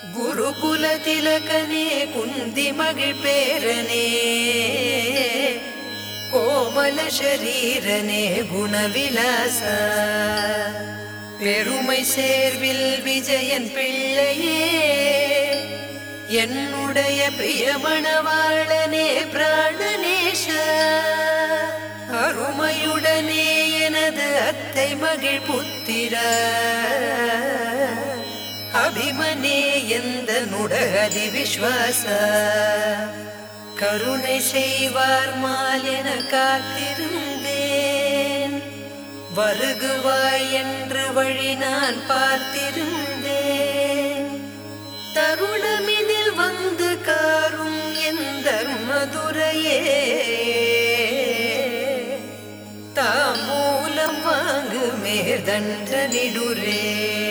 குருகுல திலகனே குந்தி மகிழ் பேரனே கோமல ஷரீரனே குணவிலாச பெருமை சேர்வில் விஜயன் பிள்ளையே என்னுடைய பிரியமணவாளனே பிராணநேஷ அருமையுடனே எனது அத்தை மகிழ் புத்திர அபிமனே எந்த நுடகதி விஸ்வாச கருணை செய்வார் மால் என காத்திருந்தேன் வருகுவாய் என்று வழி நான் பார்த்திருந்தேன் தருணமிதில் வந்து காரும் எந்த மதுரையே தாம்பூலம் வாங்கு மேதன்ற நிடுரே